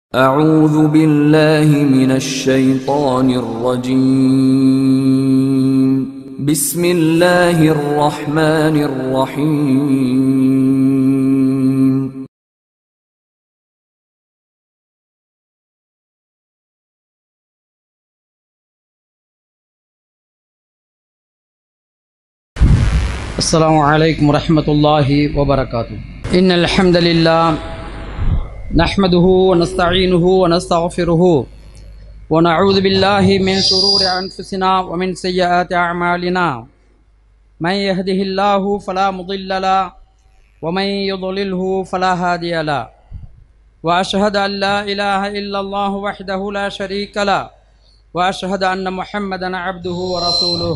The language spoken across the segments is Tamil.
أعوذ بالله من الشيطان الرجيم بسم الله الرحمن الرحيم السلام عليكم ورحمة الله وبركاته إن الحمد لله نحمده ونستعينه ونستغفره ونعوذ بالله من شرور أنفسنا ومن سيئات أعمالنا من يهده الله فلا مضل له ومن يضلله فلا هادي له وأشهد أن لا إله إلا الله وحده لا شريك له وأشهد أن محمدا عبده ورسوله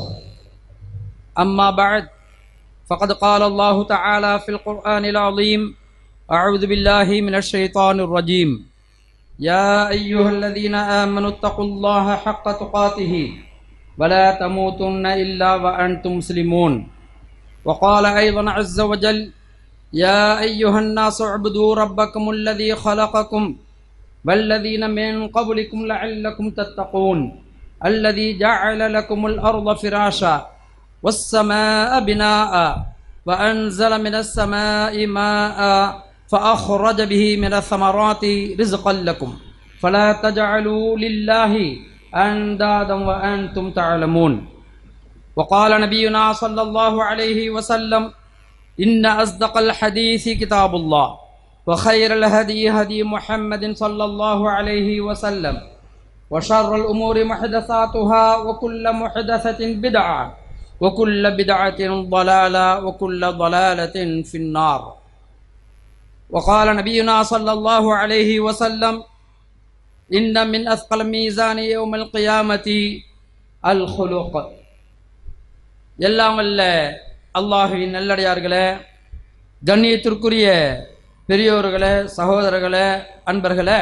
أما بعد فقد قال الله تعالى في القرآن العظيم أعوذ بالله من الشيطان الرجيم يا أيها الذين آمنوا اتقوا الله حق تقاته ولا تموتن إلا وأنتم مسلمون وقال أيضا عز وجل يا أيها الناس اعبدوا ربكم الذي خلقكم والذين من قبلكم لعلكم تتقون الذي جعل لكم الأرض فراشا والسماء بناء وأنزل من السماء ماء فأخرج به من الثمرات رزقا لكم فلا تجعلوا لله أندادا وأنتم تعلمون وقال نبينا صلى الله عليه وسلم إن أصدق الحديث كتاب الله وخير الهدي هدي محمد صلى الله عليه وسلم وشر الأمور محدثاتها وكل محدثة بدعة وكل بدعة ضلالة وكل ضلالة في النار وقال نبينا صلى الله عليه وسلم إن من أثقل ميزان يوم القيامة الخلق எல்லாம் வல்ல அல்லாஹுவின் நல்லடியார்களே கண்ணியத்திற்குரிய பெரியோர்களே சகோதரர்களே அன்பர்களே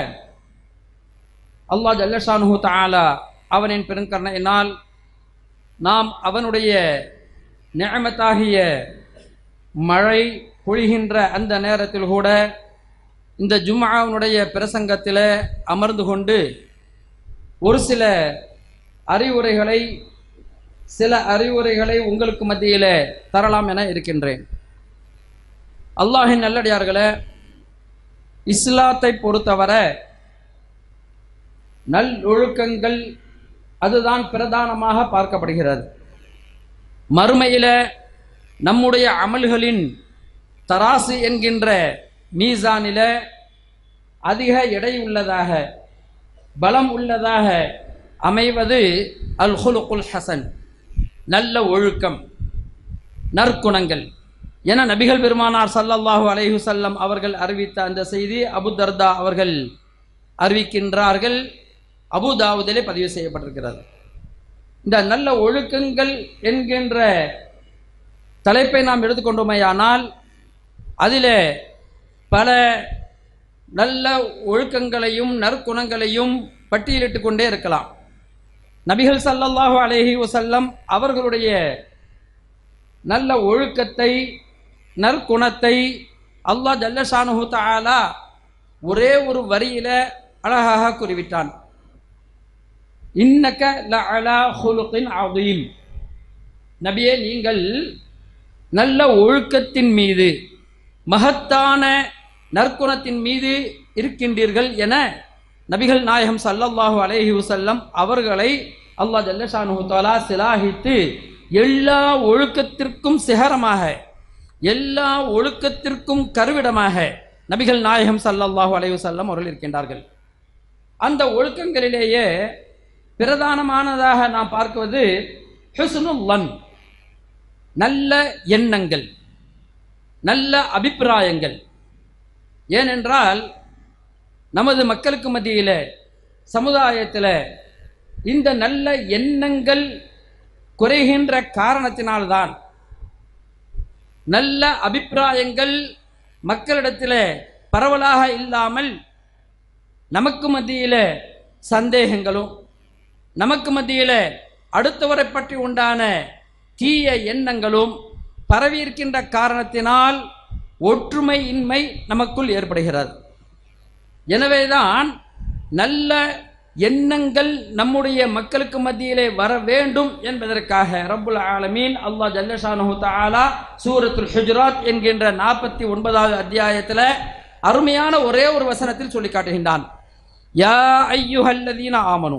அல்லாஹ் ஜல்லஷானு தாலா அவனின் பெருங்கருணையினால் நாம் அவனுடைய நியமத்தாகிய மழை பொழிகின்ற அந்த நேரத்தில் கூட இந்த ஜும்மாவுடைய பிரசங்கத்தில் அமர்ந்து கொண்டு ஒரு சில அறிவுரைகளை சில அறிவுரைகளை உங்களுக்கு மத்தியில் தரலாம் என இருக்கின்றேன் அல்லாஹின் நல்லடியார்களே இஸ்லாத்தை பொறுத்தவரை நல் ஒழுக்கங்கள் அதுதான் பிரதானமாக பார்க்கப்படுகிறது மறுமையில நம்முடைய அமல்களின் தராசு என்கின்ற மீசானில அதிக எடை உள்ளதாக பலம் உள்ளதாக அமைவது அல் ஹுலுகுல் ஹசன் நல்ல ஒழுக்கம் நற்குணங்கள் என நபிகள் பெருமானார் சல்லல்லாஹு அலைஹு செல்லம் அவர்கள் அறிவித்த அந்த செய்தி அபு தர்தா அவர்கள் அறிவிக்கின்றார்கள் அபுதாவுதிலே பதிவு செய்யப்பட்டிருக்கிறது இந்த நல்ல ஒழுக்கங்கள் என்கின்ற தலைப்பை நாம் எடுத்துக்கொண்டோமேயானால் அதில் பல நல்ல ஒழுக்கங்களையும் நற்குணங்களையும் பட்டியலிட்டு கொண்டே இருக்கலாம் நபிகள் சல்லல்லாஹு அலேஹி வசல்லம் அவர்களுடைய நல்ல ஒழுக்கத்தை நற்குணத்தை அல்லாஹ் ஜல்லஷானு தாலா ஒரே ஒரு வரியில அழகாக கூறிவிட்டான் இன்னக்க லஅலா ஹுலுகின் அதீம் நபியே நீங்கள் நல்ல ஒழுக்கத்தின் மீது மகத்தான நற்குணத்தின் மீது இருக்கின்றீர்கள் என நபிகள் நாயகம் சல்லல்லாஹு அலேஹி வசல்லம் அவர்களை அல்லாஹ் ஜல்லஷானு தாலா சிலாகித்து எல்லா ஒழுக்கத்திற்கும் சிகரமாக எல்லா ஒழுக்கத்திற்கும் கருவிடமாக நபிகள் நாயகம் சல்லல்லாஹு அலைஹி வசல்லம் அவர்கள் இருக்கின்றார்கள் அந்த ஒழுக்கங்களிலேயே பிரதானமானதாக நாம் பார்க்குவது ஹுஸ்னுல்லன் நல்ல எண்ணங்கள் நல்ல அபிப்பிராயங்கள் ஏனென்றால் நமது மக்களுக்கு மத்தியில் சமுதாயத்தில் இந்த நல்ல எண்ணங்கள் குறைகின்ற காரணத்தினால்தான் நல்ல அபிப்பிராயங்கள் மக்களிடத்தில் பரவலாக இல்லாமல் நமக்கு மத்தியில் சந்தேகங்களும் நமக்கு மத்தியில் அடுத்தவரை பற்றி உண்டான தீய எண்ணங்களும் பரவி இருக்கின்ற காரணத்தினால் ஒற்றுமையின்மை நமக்குள் ஏற்படுகிறது எனவேதான் நல்ல எண்ணங்கள் நம்முடைய மக்களுக்கு மத்தியிலே வர வேண்டும் என்பதற்காக ரப்புல் ஆலமீன் அல்லாஹ் ஜல்லஷானு தஆலா சூரத்துல் ஹுஜராத் என்கின்ற நாற்பத்தி ஒன்பதாவது அத்தியாயத்தில் அருமையான ஒரே ஒரு வசனத்தில் சொல்லி காட்டுகின்றான் யா ஐயுஹல்லதீன ஆமனு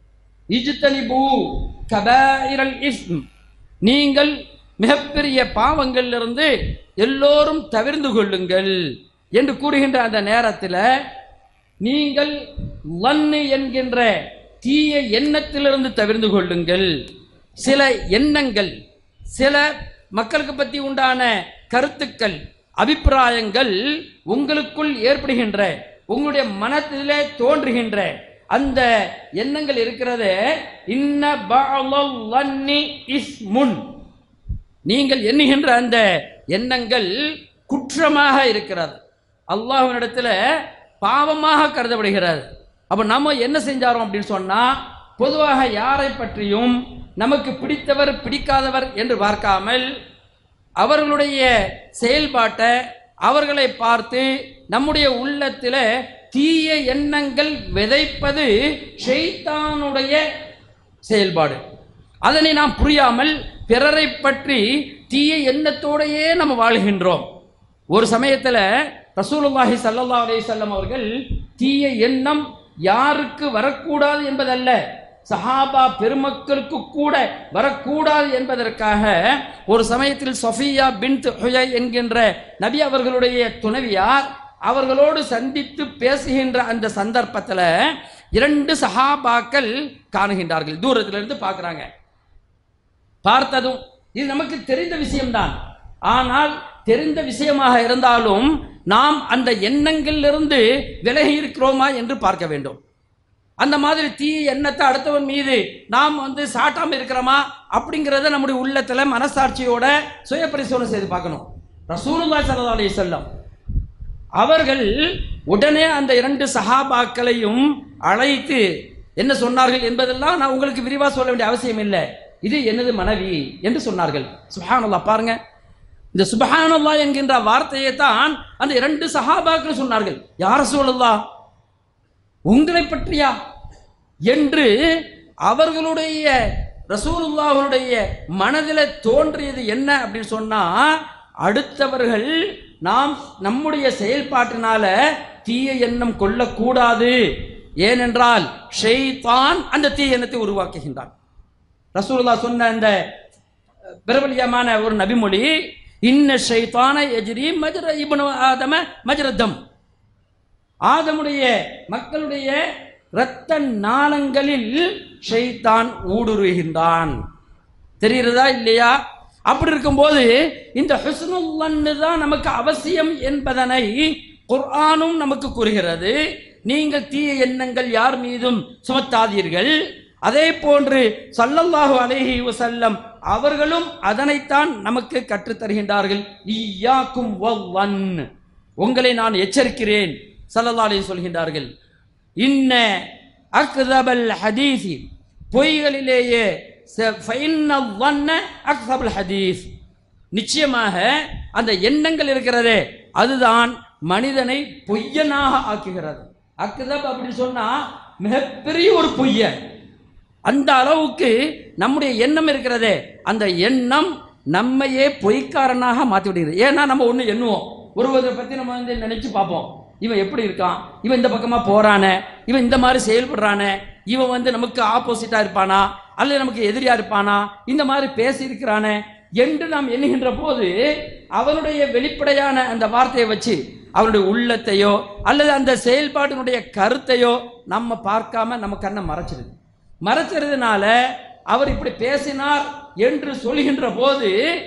இஜ்தனிபு கபாயிரல் இஸ்ம் நீங்கள் மிகப்பெரிய பாவங்களிலிருந்து எல்லோரும் தவிர்ந்து கொள்ளுங்கள் என்று கூறுகின்ற அந்த நேரத்தில் நீங்கள் வன்னு என்கின்ற தீய எண்ணத்திலிருந்து தவிர்ந்து கொள்ளுங்கள் சில எண்ணங்கள் சில மக்களுக்கு பற்றி உண்டான கருத்துக்கள் அபிப்பிராயங்கள் உங்களுக்குள் ஏற்படுகின்ற உங்களுடைய மனத்திலே தோன்றுகின்ற அந்த எண்ணங்கள் இருக்கிறது இன்ன பஅலல் வன்னி இஸ்முன் நீங்கள் எண்ணுகின்ற அந்த எண்ணங்கள் குற்றமாக இருக்கிறது அல்லாஹ்வினிடத்தில் பாவமாக கருதப்படுகிறது அப்போ நம்ம என்ன செஞ்சாரோம் அப்படின்னு சொன்னால் பொதுவாக யாரை பற்றியும் நமக்கு பிடித்தவர் பிடிக்காதவர் என்று பார்க்காமல் அவர்களுடைய செயல்பாட்டை அவர்களை பார்த்து நம்முடைய உள்ளத்தில் தீய எண்ணங்கள் விதைப்பது ஷெய்தானுடைய செயல்பாடு அதனை நாம் புரியாமல் பிறரை பற்றி தீய எண்ணத்தோடையே நம்ம வாழ்கின்றோம் ஒரு சமயத்தில் ரசூலுல்லாஹி ஸல்லல்லாஹு அலைஹி வஸல்லம் அவர்கள் தீய எண்ணம் யாருக்கு வரக்கூடாது என்பதல்ல சஹாபா பெருமக்களுக்கு கூட வரக்கூடாது என்பதற்காக ஒரு சமயத்தில் சஃபியா பின்த் ஹுயை என்கின்ற நபி அவர்களுடைய துணைவியார் அவர்களோடு சந்தித்து பேசுகின்ற அந்த சந்தர்ப்பத்தில் இரண்டு சஹாபாக்கள் காணுகின்றார்கள் தூரத்திலிருந்து பார்க்குறாங்க பார்த்ததும் இது நமக்கு தெரிந்த விஷயம்தான் ஆனால் தெரிந்த விஷயமாக இருந்தாலும் நாம் அந்த எண்ணங்களிலிருந்து விலகி இருக்கிறோமா என்று பார்க்க வேண்டும் அந்த மாதிரி தீய எண்ணத்தை அடுத்தவன் மீது நாம் வந்து சாட்டாமல் இருக்கிறோமா அப்படிங்கிறத நம்முடைய உள்ளத்தில் மனசாட்சியோட சுய பரிசோதனை செய்து பார்க்கணும் ரசூலுல்லாஹி ஸல்லல்லாஹு அலைஹி வஸல்லம் அவர்கள் உடனே அந்த இரண்டு சஹாபாக்களையும் அழைத்து என்ன சொன்னார்கள் என்பதெல்லாம் நான் உங்களுக்கு விரிவாக சொல்ல வேண்டிய அவசியம் இல்லை இது எனது மனைவி என்று சொன்னார்கள் சுபஹானல்லாஹ் பாருங்க இந்த சுபஹானல்லாஹ் என்கின்ற வார்த்தையை தான் அந்த இரண்டு சஹாபாக்கள் சொன்னார்கள் யார் சொல்லலாம் உங்களை பற்றியா என்று அவர்களுடைய ரசூலுல்லாஹுடைய மனதில் தோன்றியது என்ன அப்படின்னு சொன்னா அடுத்தவர்கள் நாம் நம்முடைய செயல்பாட்டினால தீய எண்ணம் கொள்ளக்கூடாது ஏனென்றால் ஷெய்தான் அந்த தீய எண்ணத்தை உருவாக்குகின்றான் ரசூலுல்லா சொன்ன அந்த பிரபலியமான ஒரு நபிமொழி இன்ன ஷைத்தான எஜ்ரி மஜ்ர இப்னு ஆதம மஜ்ரதம் ஆதமுடைய மக்களுடைய இரத்த நாளங்களில் ஷைத்தான் ஊடுருகின்றான் தெரிகிறதா இல்லையா அப்படி இருக்கும்போது இந்த ஹுஸ்னுல்லன்னு தான் நமக்கு அவசியம் என்பதனை குர்ஆனும் நமக்கு கூறுகிறது நீங்கள் தீய எண்ணங்கள் யார் மீதும் சுமத்தாதீர்கள் அதே போன்று சல்லல்லாஹு அலைஹி வஸல்லம் அவர்களும் அதனைத்தான் நமக்கு கற்றுத் தருகின்றார்கள் ஈயாக்கும் வவ்வன் உங்களை நான் எச்சரிக்கிறேன் சல்லல்லாஹு அலைஹி சொல்கின்றார்கள் இன்ன அக்தபல் ஹதீஸி பொய்களிலேயே ச- ஃபைன்ன வன்ன அக்தபல் ஹதீஸ் நிச்சயமாக அந்த எண்ணங்கள் இருக்கிறதே அதுதான் மனிதனை பொய்யனாக ஆக்குகிறது அக்தப் அப்படின்னு சொன்னா மிகப்பெரிய ஒரு பொய்யன் அந்த அளவுக்கு நம்முடைய எண்ணம் இருக்கிறதே அந்த எண்ணம் நம்மையே பொய்க்காரனாக மாற்றி விடுகிறது ஏன்னா நம்ம ஒன்று எண்ணுவோம் ஒருவரை பற்றி நம்ம வந்து நினைச்சு பார்ப்போம் இவன் எப்படி இருக்கான் இவன் இந்த பக்கமாக போறானே இவன் இந்த மாதிரி செயல்படுறானே இவன் வந்து நமக்கு ஆப்போசிட்டாக இருப்பானா அல்லது நமக்கு எதிரியா இருப்பானா இந்த மாதிரி பேசி இருக்கிறானே என்று நாம் எண்ணுகின்ற போது அவனுடைய வெளிப்படையான அந்த வார்த்தையை வச்சு அவனுடைய உள்ளத்தையோ அல்லது அந்த செயல்பாட்டினுடைய கருத்தையோ நம்ம பார்க்காம நம்ம கண்ணை மறைச்சிருது மறைச்சறதுனால அவர் இப்படி பேசினார் என்று சொல்கின்ற போது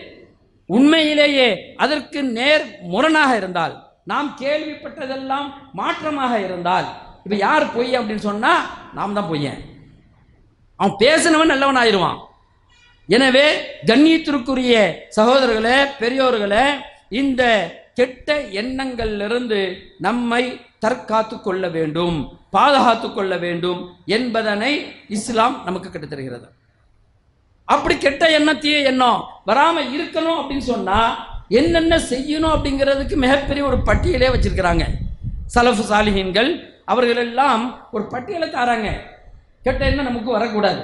உண்மையிலேயே அதற்கு நேர் முரணாக இருந்தால் நாம் கேள்விப்பட்டதெல்லாம் மாற்றமாக இருந்தால் இப்போ யார் பொய் அப்படின்னு சொன்னா நாம் தான் பொய்யன் அவன் பேசினவன் நல்லவன் ஆயிடுவான் எனவே கண்ணியத்திற்குரிய சகோதரர்களே பெரியோர்களே இந்த கெட்ட எண்ணங்களிலிருந்து நம்மை தற்காத்து கொள்ள வேண்டும் பாதுகாத்து கொள்ள வேண்டும் என்பதனை இஸ்லாம் நமக்கு கற்றுத் தருகிறது அப்படி கெட்ட எண்ணம் தீய எண்ணம் வராம இருக்கணும் அப்படின்னு சொன்னா என்னென்ன செய்யணும் அப்படிங்கிறதுக்கு மிகப்பெரிய ஒரு பட்டியலே வச்சிருக்கிறாங்க சலஃபு சாலிஹீன்கள் அவர்கள் எல்லாம் ஒரு பட்டியலை தாராங்க கெட்ட எண்ணம் நமக்கு வரக்கூடாது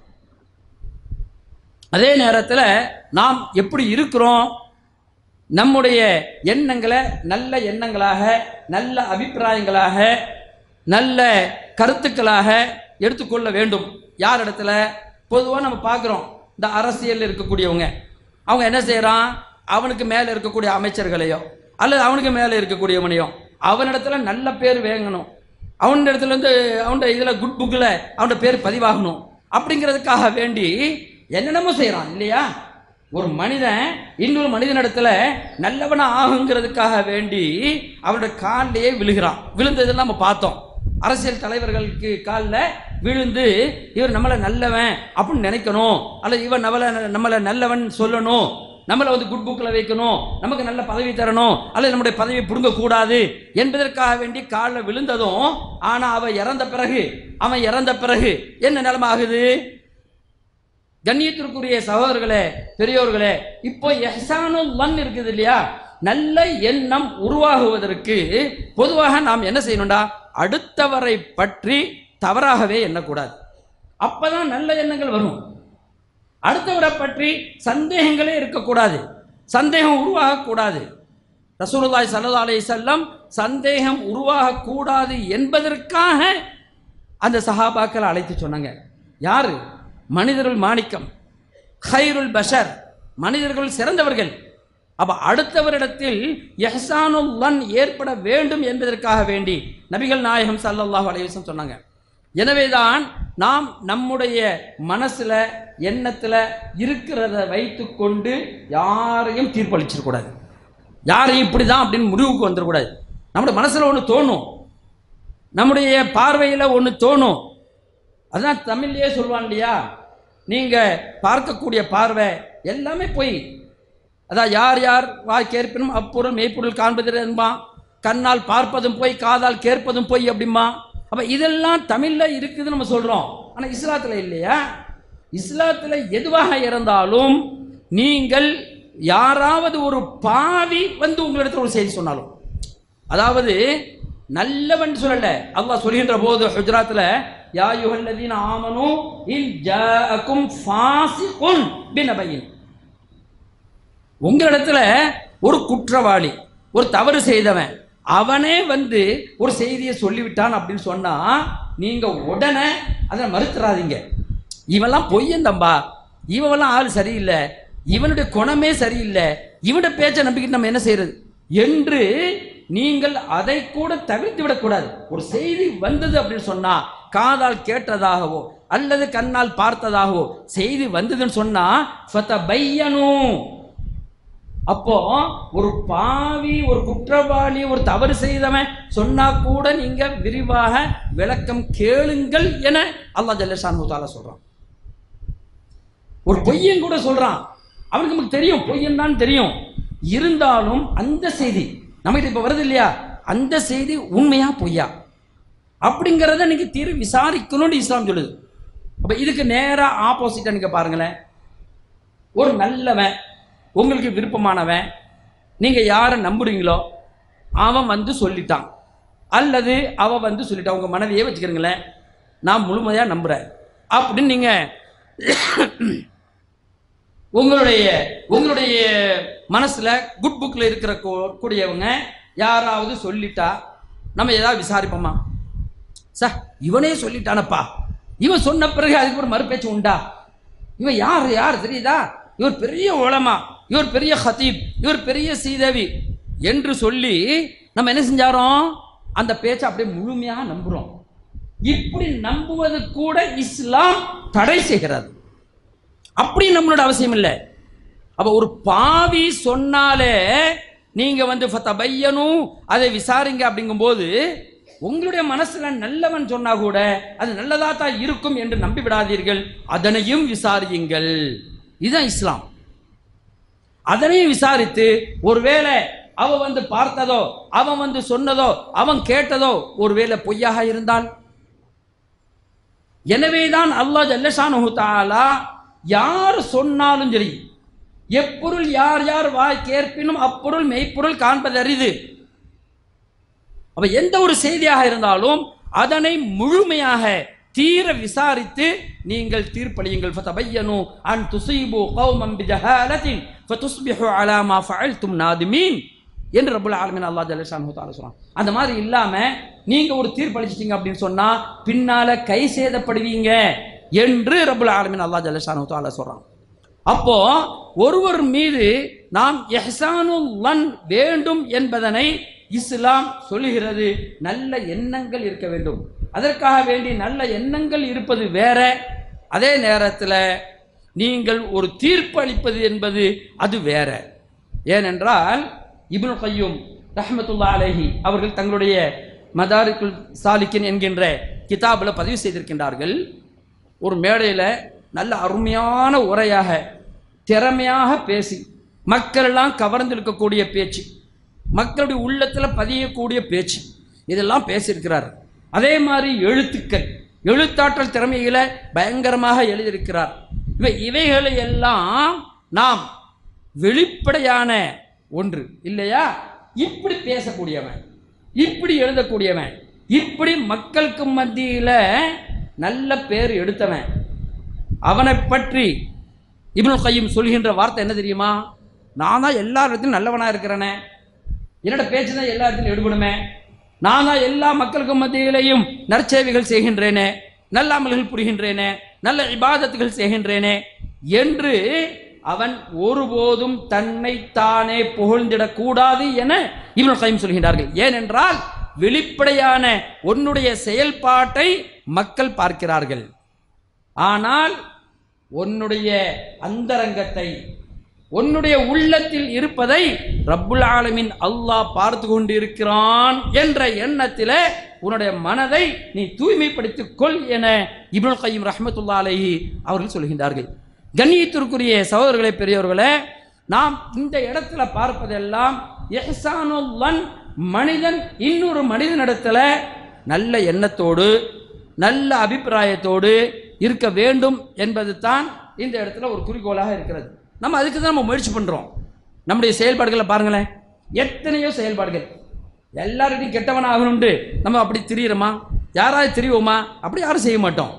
அதே நேரத்தில் நாம் எப்படி இருக்கிறோம் நம்முடைய எண்ணங்களை நல்ல எண்ணங்களாக நல்ல அபிப்பிராயங்களாக நல்ல கருத்துக்களாக எடுத்துக்கொள்ள வேண்டும் யார் இடத்துல பொதுவாக நம்ம பார்க்குறோம் இந்த அரசியலில் இருக்கக்கூடியவங்க அவங்க என்ன செய்கிறான் அவனுக்கு மேலே இருக்கக்கூடிய அமைச்சர்களையோ அல்லது அவனுக்கு மேலே இருக்கக்கூடியவனையோ அவனிடத்துல நல்ல பேர் வேங்கணும் அவன் இடத்துல வந்து அவன் இதில் குட் புக்கில் அவனோட பேர் பதிவாகணும் அப்படிங்கிறதுக்காக வேண்டி என்னென்னமோ செய்கிறான் இல்லையா ஒரு மனிதன் இன்னொரு மனிதனிடத்துல நல்லவனா ஆகுங்கிறதுக்காக வேண்டி அவனோட காலிலேயே விழுகிறான் விழுந்ததெல்லாம் நம்ம பார்த்தோம் அரசியல் தலைவர்களுக்கு காலில் விழுந்து இவர் நம்மளை நல்லவன் அப்படின்னு நினைக்கணும் அல்லது இவன் நம்மளை நம்மளை நல்லவன் சொல்லணும் நம்மளை வந்து குட் புக்கில் வைக்கணும் நமக்கு நல்ல பதவி தரணும் அல்லது நம்முடைய பதவியை பிடுங்கக்கூடாது என்பதற்காக வேண்டி காலில் விழுந்ததும் ஆனால் அவன் இறந்த பிறகு அவன் இறந்த பிறகு என்ன நிலைமை ஆகுது கண்ணியத்திற்குரிய சகோதரர்களே பெரியோர்களே இப்போ எஹ்சானுல் லன் இருக்குது இல்லையா நல்ல எண்ணம் உருவாகுவதற்கு பொதுவாக நாம் என்ன செய்யணும்டா அடுத்தவரை பற்றி தவறாகவே எண்ணக்கூடாது அப்பதான் நல்ல எண்ணங்கள் வரும் அடுத்தவரை பற்றி சந்தேகங்களே இருக்கக்கூடாது சந்தேகம் உருவாகக்கூடாது ரசூலுல்லாஹி ஸல்லல்லாஹு அலைஹி வஸல்லம் சந்தேகம் உருவாகக்கூடாது என்பதற்காக அந்த சஹாபாக்களை அழைத்து சொன்னாங்க யாரு மனிதர்கள் மாணிக்கம் ஹைருல் பஷர் மனிதர்கள் சிறந்தவர்கள் அப்ப அடுத்தவரிடத்தில் எஹ்சானுல்லன் ஏற்பட வேண்டும் என்பதற்காக வேண்டி நபிகள் நாயகம் ஸல்லல்லாஹு அலைஹி வஸல்லம் சொன்னாங்க எனவேதான் நாம் நம்முடைய மனசுல எண்ணத்துல இருக்கிறத வைத்துக்கொண்டு யாரையும் தீர்ப்பளிச்சிடக்கூடாது யாரையும் இப்படி தான் அப்படின்னு முடிவுக்கு வந்துடக்கூடாது நம்முடைய மனசுல ஒன்று தோணும் நம்முடைய பார்வையில் ஒன்று தோணும் அதான் தமிழ்லயே சொல்லுவான் இல்லையா நீங்கள் பார்க்கக்கூடிய பார்வை எல்லாமே பொய் அதான் யார் யார் வாய் கேட்பினும் அப்பொருள் மெய்ப்பொருள் காண்பது என்பான் கண்ணால் பார்ப்பதும் பொய் காதால் கேட்பதும் பொய் அப்படிம்பா அப்போ இதெல்லாம் தமிழில் இருக்குதுன்னு நம்ம சொல்கிறோம் ஆனால் இஸ்லாத்தில் இல்லையா இஸ்லாத்தில் எதுவாக இருந்தாலும் நீங்கள் யாராவது ஒரு பாவி வந்து உங்களிடத்தில் ஒரு செய்தி சொன்னாலும் அதாவது நல்லவன் சொல்லல அல்லாஹ் சொல்கின்ற போது ஹுஜராத்தில் யா யுஹல்லதீன ஆமனு இன் ஜாஅக்கும் ஃபாசிகுன் பினபையின் உங்களிடத்துல ஒரு குற்றவாளி ஒரு தவறு செய்தவன் அவனே வந்து ஒரு செய்தியை சொல்லிவிட்டான் அப்படின்னு சொன்னா நீங்க உடனே அதை மறுத்துறாதீங்க இவெல்லாம் பொய்யன் தம்பா இவெல்லாம் ஆள் சரியில்லை இவனுடைய குணமே சரியில்லை இவனுடைய பேச்சை நம்பிக்கிட்டு நம்ம என்ன செய்யறது என்று நீங்கள் அதை கூட தவிர்த்து விடக்கூடாது ஒரு செய்தி வந்தது அப்படின்னு சொன்னா காதால் கேட்டதாகவோ அல்லது கண்ணால் பார்த்ததாகவோ செய்தி வந்ததுன்னு சொன்னா ஃபதபையனும் அப்போ ஒரு பாவி ஒரு குற்றவாளி ஒரு தவறு செய்தவன் சொன்னா கூட நீங்க விரிவாக விளக்கம் கேளுங்கள் என அல்லாஹ் ஜல்லஷானு தாலா சொல்றான் ஒரு பொய்யன் கூட சொல்றான் அவனுக்கு நமக்கு தெரியும் பொய்யன் தான் தெரியும் இருந்தாலும் அந்த செய்தி நமக்கு இப்ப வருது இல்லையா அந்த செய்தி உண்மையா பொய்யா அப்படிங்கிறத நீங்க தீர் விசாரிக்கணும்னு இஸ்லாம் சொல்லுது அப்ப இதுக்கு நேரா ஆப்போசிட்டா நீங்க பாருங்களேன் ஒரு நல்லவன் உங்களுக்கு விருப்பமானவன் நீங்கள் யாரை நம்புறீங்களோ அவன் வந்து சொல்லிட்டான் அல்லது அவ வந்து சொல்லிட்டான் உங்கள் மனைவியே வச்சுக்கிறீங்களேன் நான் முழுமையாக நம்புகிறேன் அப்படின்னு நீங்கள் உங்களுடைய உங்களுடைய மனசில் குட் புக்கில் இருக்கிற கூ- கூடியவங்க யாராவது சொல்லிட்டா நம்ம ஏதாவது விசாரிப்போமா சார் இவனே சொல்லிட்டானப்பா இவன் சொன்ன பிறகு அதுக்கு ஒரு மறுபேச்சு உண்டா இவன் யார் யார் தெரியுதா இவர் பெரிய உலமா இவர் பெரிய ஹதீப் இவர் பெரிய சீதேவி என்று சொல்லி நம்ம என்ன செஞ்சாரோம் அந்த பேச்சை அப்படியே முழுமையாக நம்புறோம் இப்படி நம்புவது கூட இஸ்லாம் தடை செய்கிறது அப்படி நம்மளோட அவசியம் இல்லை அப்ப ஒரு பாவி சொன்னாலே நீங்க வந்து ஃபதபையனும் அதை விசாரிங்க அப்படிங்கும்போது உங்களுடைய மனசுல நல்லவன் சொன்னா கூட அது நல்லதா தான் இருக்கும் என்று நம்பி விடாதீர்கள் அதனையும் விசாரியுங்கள் இதுதான் இஸ்லாம் அதனையும் விசாரித்து ஒருவேளை அவ வந்து பார்த்ததோ அவன் வந்து சொன்னதோ அவன் கேட்டதோ ஒருவேளை பொய்யாக இருந்தால் எனவேதான் அல்லாஹ் ஜல்லஷானு தாலா யார் சொன்னாலும் சரி எப்பொருள் யார் யார் வாய் கேட்பினும் அப்பொருள் மெய்ப்பொருள் காண்பது அரிது அப்ப எந்த ஒரு செய்தியாக இருந்தாலும் அதனை முழுமையாக தீர விசாரித்து நீங்கள் தீர்ப்பளியுங்கள் ஃபதபையனு அன் துஸீபு கௌமம் பிஜஹாலத்தின் ஃபதுஸ்பிஹு அலா மா ஃபஅல்தும் நாதிமீன் என்று ரப்புல் ஆலமீன் அல்லாஹ் ஜல்லஷானு தஆலா சொல்றான் அந்த மாதிரி இல்லாம நீங்க ஒரு தீர்ப்பளிச்சிட்டீங்க அப்படின்னு சொன்னா பின்னால கை சேதப்படுவீங்க என்று ரப்புல் ஆலமீன் அல்லாஹ் ஜல்லஷானு தஆலா சொல்றான் அப்போ ஒருவர் மீது நாம் எஹ்சானுல்லன் வேண்டும் என்பதனை இஸ்லாம் சொல்லுகிறது நல்ல எண்ணங்கள் இருக்க வேண்டும் அதற்காக வேண்டி நல்ல எண்ணங்கள் இருப்பது வேற அதே நேரத்தில் நீங்கள் ஒரு தீர்ப்பு அளிப்பது என்பது அது வேற ஏனென்றால் இப்னு கையும் ரஹ்மத்துல்லா அலைஹி அவர்கள் தங்களுடைய மதாரிக்குல் சாலிக்கின் என்கின்ற கிதாபில் பதிவு செய்திருக்கின்றார்கள் ஒரு மேடையில் நல்ல அருமையான உரையாக திறமையாக பேசி மக்கள் எல்லாம் கவர்ந்திருக்கக்கூடிய பேச்சு மக்களுடைய உள்ளத்தில் பதியக்கூடிய பேச்சு இதெல்லாம் பேசியிருக்கிறார் அதே மாதிரி எழுத்துக்கள் எழுத்தாற்றல் திறமைகளை பயங்கரமாக எழுதியிருக்கிறார் இவை இவைகளை எல்லாம் நாம் வெளிப்படையான ஒன்று இல்லையா இப்படி பேசக்கூடியவன் இப்படி எழுதக்கூடியவன் இப்படி மக்களுக்கு மத்தியில் நல்ல பேர் எடுத்தவன் அவனை பற்றி இப்னுல் கையும் சொல்கின்ற வார்த்தை என்ன தெரியுமா நான் தான் எல்லா இடத்துலையும் நல்லவனா இருக்கிறேனே என்னோட பேச்சு தான் எல்லா இடத்துலையும் எடுபடுமே நான் தான் எல்லா மக்களுக்கு மத்தியிலையும் நற்சேவைகள் செய்கின்றேனே நல்ல அமல்கள் புரிகின்றேனே நல்ல இபாதத்துகள் செய்கின்றேனே என்று அவன் ஒருபோதும் தன்னை தானே புகழ்ந்திடக்கூடாது என இப்னுல் கையும் சொல்கின்றார்கள் ஏனென்றால் வெளிப்படையான உன்னுடைய செயல்பாட்டை மக்கள் பார்க்கிறார்கள் ஆனால் உன்னுடைய அந்தரங்கத்தை உன்னுடைய உள்ளத்தில் இருப்பதை ரப்புல் ஆலமின் அல்லாஹ் பார்த்து கொண்டிருக்கிறான் என்ற எண்ணத்திலே உன்னுடைய மனதை நீ தூய்மைப்படுத்திக் கொள் என இப்னுல் கையும் ரஹ்மத்துல்லா அலைஹி அவர்கள் சொல்கின்றார்கள் கண்ணியத்திற்குரிய சகோதரர்களே பெரியவர்களே நாம் இந்த இடத்துல பார்ப்பதெல்லாம் எஹ்சானுல்லன் மனிதன் இன்னொரு மனிதனிடத்துல நல்ல எண்ணத்தோடு நல்ல அபிப்பிராயத்தோடு இருக்க வேண்டும் என்பது தான் இந்த இடத்துல ஒரு குறிக்கோளாக இருக்கிறது நம்ம அதுக்கு தான் நம்ம முயற்சி பண்ணுறோம் நம்முடைய செயல்பாடுகளை பாருங்களேன் எத்தனையோ செயல்பாடுகள் எல்லார்கிட்டையும் கெட்டவன் ஆகணும்ட்டு நம்ம அப்படி திரியிறோமா யாராவது திரிவோமா அப்படி யாரும் செய்ய மாட்டோம்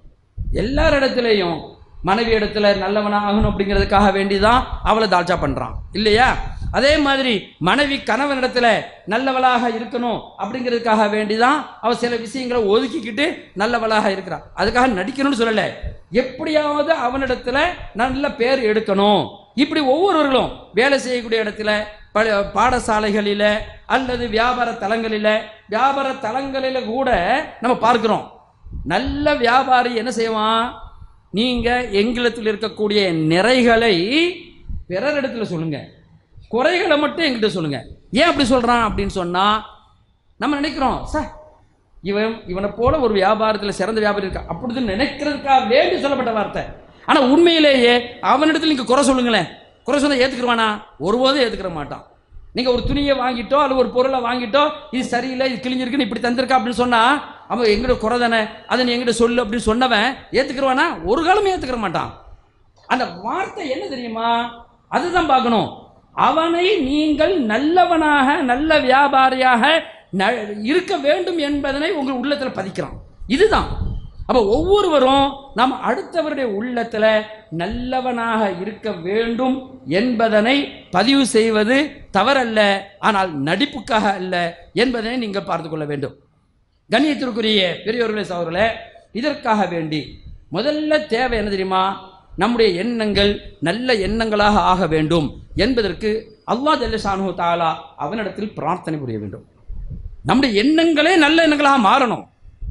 எல்லார் இடத்துலையும் மனைவி இடத்துல நல்லவனா ஆகணும் அப்படிங்கிறதுக்காக வேண்டி தான் அவளை தாழ்ச்சா பண்ணுறான் இல்லையா அதே மாதிரி மனைவி கணவன் இடத்துல நல்லவளாக இருக்கணும் அப்படிங்கிறதுக்காக வேண்டி தான் அவள் சில விஷயங்களை ஒதுக்கிக்கிட்டு நல்லவளாக இருக்கிறான் அதுக்காக நடிக்கணும்னு சொல்லலை எப்படியாவது அவனிடத்துல நல்ல பேர் எடுக்கணும் இப்படி ஒவ்வொருவர்களும் வேலை செய்யக்கூடிய இடத்துல பல பாடசாலைகளில் அல்லது வியாபார தலங்களில் வியாபார தலங்களில் கூட நம்ம பார்க்கிறோம் நல்ல வியாபாரி என்ன செய்வான் நீங்கள் எங்களிடத்தில் இருக்கக்கூடிய நிறைகளை பிறரிடத்துல சொல்லுங்க குறைகளை மட்டும் எங்கிட்ட சொல்லுங்க ஏன் அப்படி சொல்றான் அப்படின்னு சொன்னா நம்ம நினைக்கிறோம் சார் இவன் இவனை போல ஒரு வியாபாரத்தில் சிறந்த வியாபாரி இருக்கா அப்படி நினைக்கிறதுக்காக வேண்டி சொல்லப்பட்ட வார்த்தை ஆனா உண்மையிலேயே அவனிடத்துல நீங்க குறை சொல்லுங்களேன் குறை சொன்னா ஏத்துக்கிடுவானா ஒருபோதும் ஏத்துக்கிற மாட்டான் நீங்க ஒரு துணியை வாங்கிட்டோ அல்லது ஒரு பொருளை வாங்கிட்டோ இது சரியில்லை இது கிழிஞ்சிருக்குன்னு இப்படி தந்திருக்கா அப்படின்னு சொன்னா அவன் எங்கிட்ட குறை தானே அதை நீ எங்கிட்ட சொல்லு அப்படின்னு சொன்னவன் ஏத்துக்கிறவானா ஒரு காலமே ஏத்துக்கிற மாட்டான் அந்த வார்த்தை என்ன தெரியுமா அதுதான் பார்க்கணும் அவனை நீங்கள் நல்லவனாக நல்ல வியாபாரியாக ந- இருக்க வேண்டும் என்பதனை உங்கள் உள்ளத்தில் பதிக்கிறான் இதுதான் அப்போ ஒவ்வொருவரும் நாம் அடுத்தவருடைய உள்ளத்தில் நல்லவனாக இருக்க வேண்டும் என்பதனை பதிவு செய்வது தவறல்ல ஆனால் நடிப்புக்காக அல்ல என்பதனை நீங்கள் பார்த்து கொள்ள வேண்டும் கண்ணியத்திற்குரிய பெரியோர்களே சகோதரர்களே இதற்காக வேண்டி முதல்ல தேவை என்ன தெரியுமா நம்முடைய எண்ணங்கள் நல்ல எண்ணங்களாக ஆக வேண்டும் என்பதற்கு அல்லாஹ் ஜல்லஷானு தாலா அவனிடத்தில் பிரார்த்தனை புரிய வேண்டும் நம்முடைய எண்ணங்களே நல்ல எண்ணங்களாக மாறணும்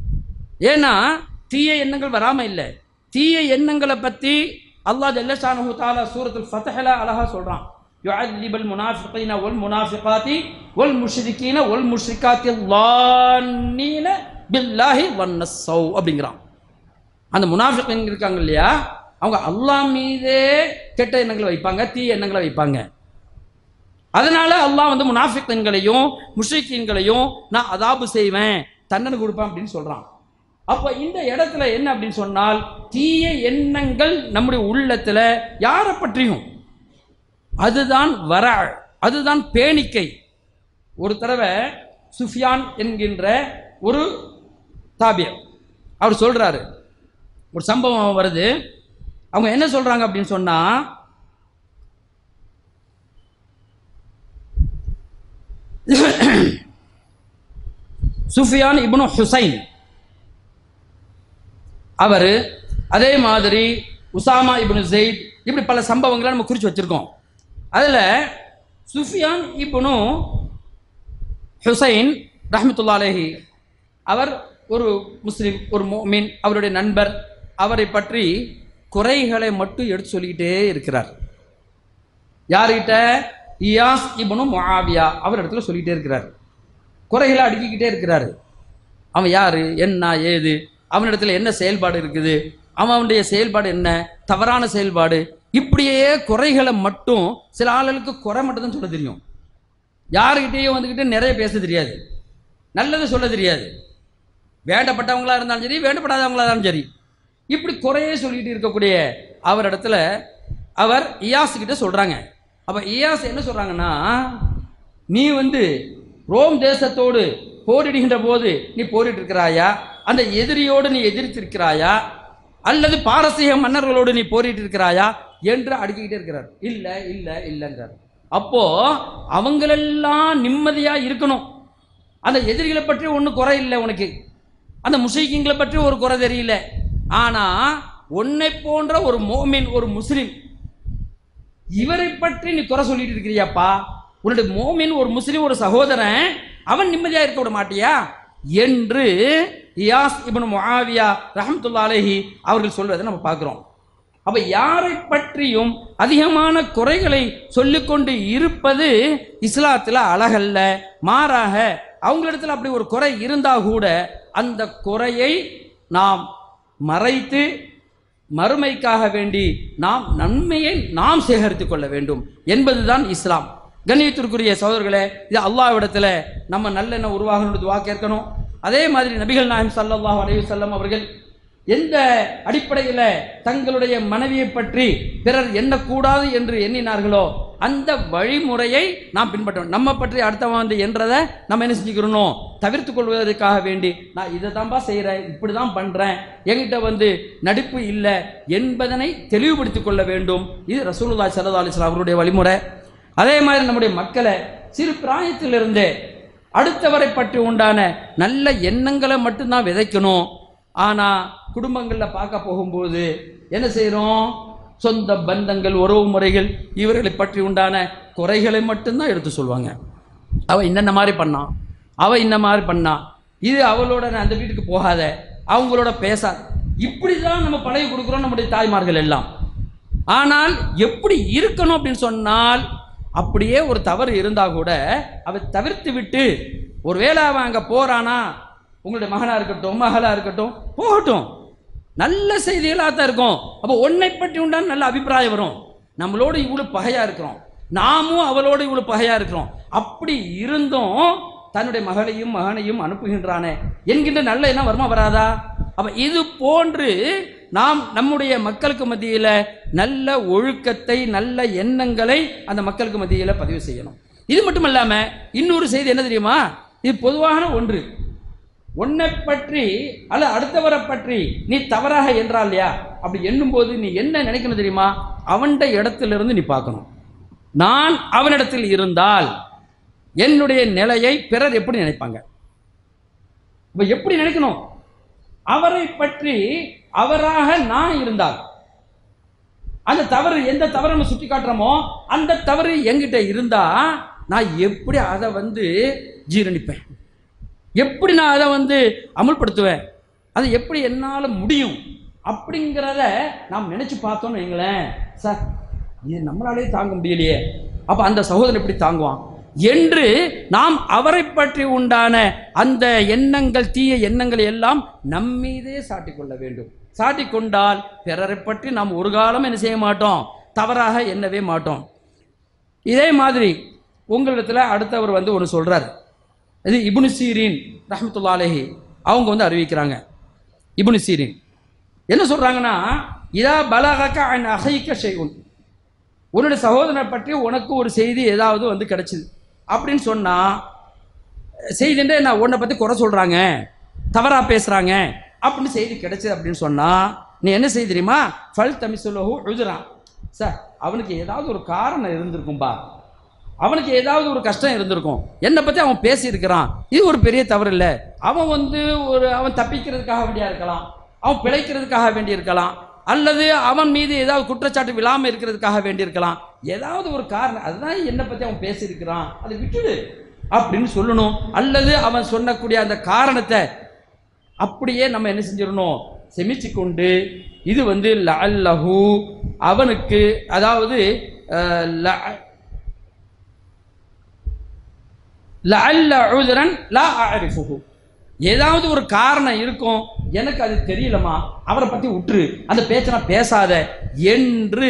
ஏன்னா தீய எண்ணங்கள் வராம இல்லை தீய எண்ணங்களை பத்தி அல்லாஹ் ஜல்லஷானு தாலா சூரத்துல் ஃபத்ஹல அழகா சொல்றான் يعذب المنافقين والمنافقات والمشركين والمشركات الظانين بالله ظن السوء அப்படிங்கிறான் அந்த முனாஃபிக் இருக்காங்க இல்லையா அவங்க அல்லாஹ் மீதே கெட்ட எண்ணங்களை வைப்பாங்க தீய எண்ணங்களை வைப்பாங்க அதனால அல்லாஹ் வந்து முனாஃபிக்கன்களையும் முஷ்ரிக்கீன்களையும் நான் அதாபு செய்வேன் தண்டனை கொடுப்பேன் அப்படின்னு சொல்றான் அப்ப இந்த இடத்துல என்ன அப்படின்னு சொன்னால் தீய எண்ணங்கள் நம்முடைய உள்ளத்துல யாரை பற்றியும் அதுதான் வர அதுதான் பேணிக்கை ஒரு தடவை சுஃபியான் என்கின்ற ஒரு தாபியர் அவர் சொல்றாரு ஒரு சம்பவம் வருது அவங்க என்ன சொல்றாங்க அப்படின்னு சொன்னா சுஃபியான் இப்னு ஹுசைன் அவர் அதே மாதிரி உசாமா இப்னு ஜெயித் இப்படி பல சம்பவங்களை நம்ம குறித்து வச்சிருக்கோம் அதில் சுஃபியான் இப்னு ஹுசைன் ரஹ்மத்துல்லா அலைஹி அவர் ஒரு முஸ்லிம் ஒரு மோமின் அவருடைய நண்பர் அவரை பற்றி குறைகளை மட்டும் எடுத்து சொல்லிக்கிட்டே இருக்கிறார் யார்கிட்ட இயாஸ் இப்னு முஆவியா அவர் இடத்துல சொல்லிக்கிட்டே இருக்கிறார் குறைகளை அடுக்கிக்கிட்டே இருக்கிறாரு அவன் யாரு என்ன ஏது அவனிடத்துல என்ன செயல்பாடு இருக்குது அவன் அவனுடைய செயல்பாடு என்ன தவறான செயல்பாடு இப்படியே குறைகளை மட்டும் சில ஆளுகளுக்கு குறை மட்டும் தான் சொல்ல தெரியும் யாருக்கிட்டேயும் வந்துக்கிட்டு நிறைய பேச தெரியாது நல்லது சொல்ல தெரியாது வேண்டப்பட்டவங்களா இருந்தாலும் சரி வேண்டப்படாதவங்களா இருந்தாலும் சரி இப்படி குறையே சொல்லிட்டு இருக்கக்கூடிய அவர் இடத்துல அவர் இயாஸ் கிட்ட சொல்றாங்க அப்ப இயாஸ் என்ன சொல்றாங்கன்னா நீ வந்து ரோம் தேசத்தோடு போரிடுகின்ற போது நீ போரிட்டு இருக்கிறாயா அந்த எதிரியோடு நீ எதிர்த்திருக்கிறாயா அல்லது பாரசீக மன்னர்களோடு நீ போரிட்டு இருக்கிறாயா என்று அடுக்கிக்கிட்டே இருக்கிறார் இல்ல இல்ல இல்லைங்கிறார் அப்போ அவங்களெல்லாம் நிம்மதியா இருக்கணும் அந்த எதிரிகளை பற்றி ஒன்றும் குறை இல்லை உனக்கு அந்த முஷைக்கிங்களை பற்றி ஒரு குறை தெரியல ஆனா உன்னை போன்ற ஒரு மோமின் ஒரு முஸ்லிம் இவரை பற்றி நீ குறை சொல்லிட்டு இருக்கிறியாப்பா உன்னுடைய மோமின் ஒரு முஸ்லிம் ஒரு சகோதரன் அவன் நிம்மதியா இருக்க விட மாட்டியா என்று இயாஸ் இப்னு முஆவியா ரஹமத்துல்லா அலைஹி அவர்கள் சொல்வதை நம்ம பார்க்கிறோம் அப்ப யாரை பற்றியும் அதிகமான குறைகளை சொல்லிக்கொண்டு இருப்பது இஸ்லாத்துல அழகல்ல மாறாக அவங்களிடத்துல அப்படி ஒரு குறை இருந்தா கூட அந்த குறையை நாம் மறைத்து மறுமைக்காக வேண்டி நாம் நன்மையை நாம் சேகரித்துக் கொள்ள வேண்டும் என்பதுதான் இஸ்லாம் கண்ணியத்திற்குரிய சகோதரர்களே இது அல்லாஹ்விடத்துல நம்ம நல்லெண்ணம் உருவாகணும் துவா கேட்கணும் அதே மாதிரி நபிகள் நாயம் ஸல்லல்லாஹு அலைஹி வஸல்லம் அவர்கள் எந்த அடிப்படையில் தங்களுடைய மனைவியை பற்றி பிறர் எண்ணக்கூடாது என்று எண்ணினார்களோ அந்த வழிமுறையை நாம் பின்பற்றணும் நம்ம பற்றி அடுத்தவன் வந்து என்றதை நம்ம என்ன செஞ்சுக்கிறணும் தவிர்த்து கொள்வதற்காக வேண்டி நான் இதை தான்ப்பா செய்கிறேன் இப்படி தான் பண்ணுறேன் என்கிட்ட வந்து நடிப்பு இல்லை என்பதனை தெளிவுபடுத்திக் கொள்ள வேண்டும் இது ரசூலுல்லாஹி ஸல்லல்லாஹு அலைஹி வஸல்லம் அவருடைய வழிமுறை அதே மாதிரி நம்முடைய மக்களை சிறு பிராயத்திலிருந்தே அடுத்தவரை பற்றி உண்டான நல்ல எண்ணங்களை மட்டும்தான் விதைக்கணும் ஆனால் குடும்பங்களில் பார்க்க போகும்போது என்ன செய்கிறோம் சொந்த பந்தங்கள் உறவு முறைகள் இவர்களை பற்றி உண்டான குறைகளை மட்டும்தான் எடுத்து சொல்லுவாங்க அவன் இன்னென்ன மாதிரி பண்ணான் அவன் இந்த மாதிரி பண்ணான் இது அவளோட நான் அந்த வீட்டுக்கு போகாத அவங்களோட பேசாத இப்படி தான் நம்ம பழகி கொடுக்குறோம் நம்முடைய தாய்மார்கள் எல்லாம் ஆனால் எப்படி இருக்கணும் அப்படின்னு சொன்னால் அப்படியே ஒரு தவறு இருந்தா கூட அதை தவிர்த்து விட்டு ஒருவேளை அவன் அங்கே போறானா உங்களுடைய மகனா இருக்கட்டும் மகளா இருக்கட்டும் போகட்டும் நல்ல செய்திகளாக தான் இருக்கும் அப்போ உன்னை பற்றி உண்டான நல்ல அபிப்பிராயம் வரும் நம்மளோட இவ்வளோ பகையா இருக்கிறோம் நாமும் அவளோட இவ்வளோ பகையா இருக்கிறோம் அப்படி இருந்தும் தன்னுடைய மகளையும் மகனையும் அனுப்புகின்றானே என்கின்ற நல்ல எண்ணம் வருமா வராதா அப்ப இது போன்று நாம் நம்முடைய மக்களுக்கு மத்தியில் நல்ல ஒழுக்கத்தை நல்ல எண்ணங்களை அந்த மக்களுக்கு மத்தியில் பதிவு செய்யணும் இது மட்டும் இல்லாம இன்னொரு செய்தி என்ன தெரியுமா இது பொதுவான ஒன்று உன்னை பற்றி அல்ல அடுத்தவரை பற்றி நீ தவறாக என்றால் இல்லையா அப்படி எண்ணும்போது நீ என்ன நினைக்கணும் தெரியுமா அவன்ட இடத்துல இருந்து நீ பார்க்கணும் நான் அவனிடத்தில் இருந்தால் என்னுடைய நிலையை பிறர் எப்படி நினைப்பாங்க இப்ப எப்படி நினைக்கணும் அவரை பற்றி அவராக நான் இருந்தால் அந்த தவறு எந்த தவறு நம்ம சுட்டி காட்டுறோமோ அந்த தவறு என்கிட்ட இருந்தா நான் எப்படி அதை வந்து ஜீரணிப்பேன் எப்படி நான் அதை வந்து அமுல்படுத்துவேன் அது எப்படி என்னால் முடியும் அப்படிங்கிறத நாம் நினைச்சு பார்த்தோம்னு வைங்களேன் சார் இது நம்மளாலே தாங்க முடியலையே அப்போ அந்த சகோதரன் எப்படி தாங்குவான் என்று நாம் அவரை பற்றி உண்டான அந்த எண்ணங்கள் தீய எண்ணங்களை எல்லாம் நம்மீதே சாட்டிக் கொள்ள வேண்டும் சாட்டிக் கொண்டால் பிறரை பற்றி நாம் ஒரு காலம் என்ன செய்ய மாட்டோம் தவறாக எண்ணவே மாட்டோம் இதே மாதிரி உங்களிடத்துல அடுத்தவர் வந்து ஒன்று சொல்றார் இது இப்னு சீரின் ரஹ்மத்துல்லா அலைஹி அவங்க வந்து அறிவிக்கிறாங்க இப்னு சீரின் என்ன சொல்றாங்கன்னா இதா பலகக்க அன் அகைக்க செய்யுன் உன்னுடைய சகோதரனை பற்றி உனக்கு ஒரு செய்தி ஏதாவது வந்து கிடைச்சிது அப்படின்னு சொன்னா செய்தின்றே நான் உன்னை பற்றி குறை சொல்கிறாங்க தவறாக பேசுகிறாங்க அப்படின்னு செய்தி கிடைச்சது அப்படின்னு சொன்னால் நீ என்ன செய்ய தெரியுமா ஃபல் தமிசுலஹு உஜுறான் சார் அவனுக்கு ஏதாவது ஒரு காரணம் இருந்திருக்கும்பா அவனுக்கு ஏதாவது ஒரு கஷ்டம் இருந்திருக்கும் என்னை பற்றி அவன் பேசியிருக்கிறான் இது ஒரு பெரிய தவறு இல்லை அவன் வந்து ஒரு அவன் தப்பிக்கிறதுக்காக வேண்டியா இருக்கலாம் அவன் பிழைக்கிறதுக்காக வேண்டி இருக்கலாம் அல்லது அவன் மீது ஏதாவது குற்றச்சாட்டு விழாமல் இருக்கிறதுக்காக வேண்டி இருக்கலாம் ஏதாவது ஒரு காரணம் அதுதான் என்னை பற்றி அவன் பேசியிருக்கிறான் அதை விட்டுடு அப்படின்னு சொல்லணும் அல்லது அவன் சொன்னக்கூடிய அந்த காரணத்தை அப்படியே நம்ம என்ன செஞ்சிடணும் செமிச்சு கொண்டு இது வந்து லஅல்லஹு அவனுக்கு அதாவது அஹ், ல- லஅல்ல உذரன் லா அஅரிஃபுஹு ஏதாவது ஒரு காரணம் இருக்கும் எனக்கு அது தெரியலமா அவரை பத்தி விட்டுரு அந்த பேச்சை நான் பேசாத என்று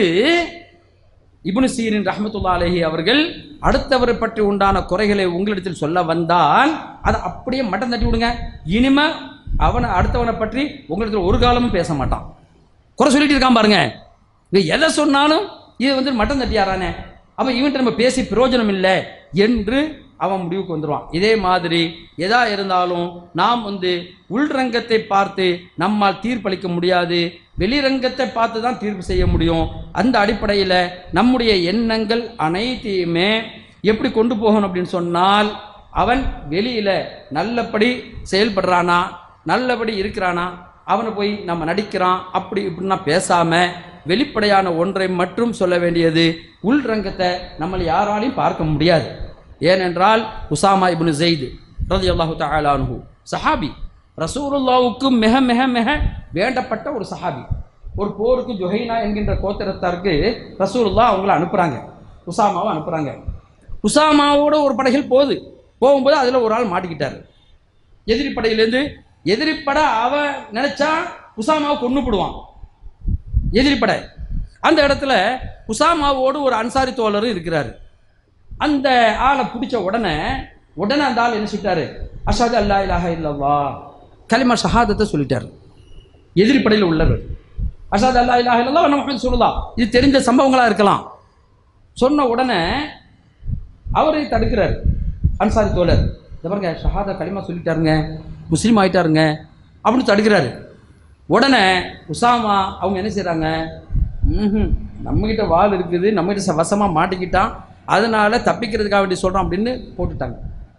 இப்னு சீரின் ரஹ்மத்துல்லா அலைஹி அவர்கள் அடுத்தவரை பற்றி உண்டான குறைகளை உங்களிடத்தில் சொல்ல வந்தால் அதை அப்படியே மட்டம் தட்டி விடுங்க இனிமே அவனை அடுத்தவனை பற்றி உங்களிடத்தில் ஒரு காலமும் பேச மாட்டான் குறை சொல்லிட்டு இருக்கான் பாருங்க இது எதை சொன்னாலும் இது வந்து மட்டம் தட்டியாரானே அப்ப இவன்ட்ட நம்ம பேசி பிரயோஜனம் இல்லை என்று அவன் முடிவுக்கு வந்துடுவான் இதே மாதிரி எதா இருந்தாலும் நாம் வந்து உள்ரங்கத்தை பார்த்து நம்மால் தீர்ப்பளிக்க முடியாது வெளிரங்கத்தை பார்த்து தான் தீர்ப்பு செய்ய முடியும் அந்த அடிப்படையில் நம்முடைய எண்ணங்கள் அனைத்தையுமே எப்படி கொண்டு போகணும் அப்படின்னு சொன்னால் அவன் வெளியில நல்லபடி செயல்படுறானா நல்லபடி இருக்கிறானா அவனை போய் நம்ம நடிக்கிறான் அப்படி இப்படின்னா பேசாம வெளிப்படையான ஒன்றை மட்டும் சொல்ல வேண்டியது உள்ரங்கத்தை நம்மளை யாராலையும் பார்க்க முடியாது ஏனென்றால் உசாமா இப்னு ஜெயித் ரலியல்லாஹு தஆலா அன்ஹு சஹாபி ரசூலுல்லாவுக்கு மிக மிக மிக வேண்டப்பட்ட ஒரு சஹாபி ஒரு போருக்கு ஜுஹைனா என்கின்ற கோத்திரத்தாருக்கு ரசூலுல்லா அவங்கள அனுப்புறாங்க உசாமாவை அனுப்புறாங்க உசாமாவோட ஒரு படைகள் போகுது போகும்போது அதில் ஒரு ஆள் மாட்டிக்கிட்டார் எதிரி படையிலேருந்து எதிரி படை அவன் நினைச்சா உசாமாவை கொண்டு போடுவான் எதிரி படை அந்த இடத்துல உசாமாவோடு ஒரு அன்சாரி தோழரும் இருக்கிறாரு அந்த ஆளை பிடிச்ச உடனே உடனே அந்த ஆள் என்ன சொல்லிட்டாரு அஷாது அல்லா இலாஹ இல்லவா கலிமா ஷஹாதத்தை சொல்லிட்டாரு எதிரி படையில் உள்ளவர் அஷாது அல்லா இலாஹ இல்லல்லா நம்ம சொல்லலாம் இது தெரிஞ்ச சம்பவங்களா இருக்கலாம் சொன்ன உடனே அவரை தடுக்கிறார் அன்சாரி தோழர் இந்த பாருங்க ஷஹாதா களிமா சொல்லிட்டாருங்க முஸ்லீம் ஆயிட்டாருங்க அப்படின்னு தடுக்கிறாரு உடனே உசாமா அவங்க என்ன செய்கிறாங்க ம் நம்மகிட்ட வாள் இருக்குது நம்மகிட்ட ச- வசமா மாட்டிக்கிட்டான் அதனால தப்பிக்கிறதுக்காக வேண்டி சொல்கிறோம் அப்படின்னு போட்டுட்டாங்க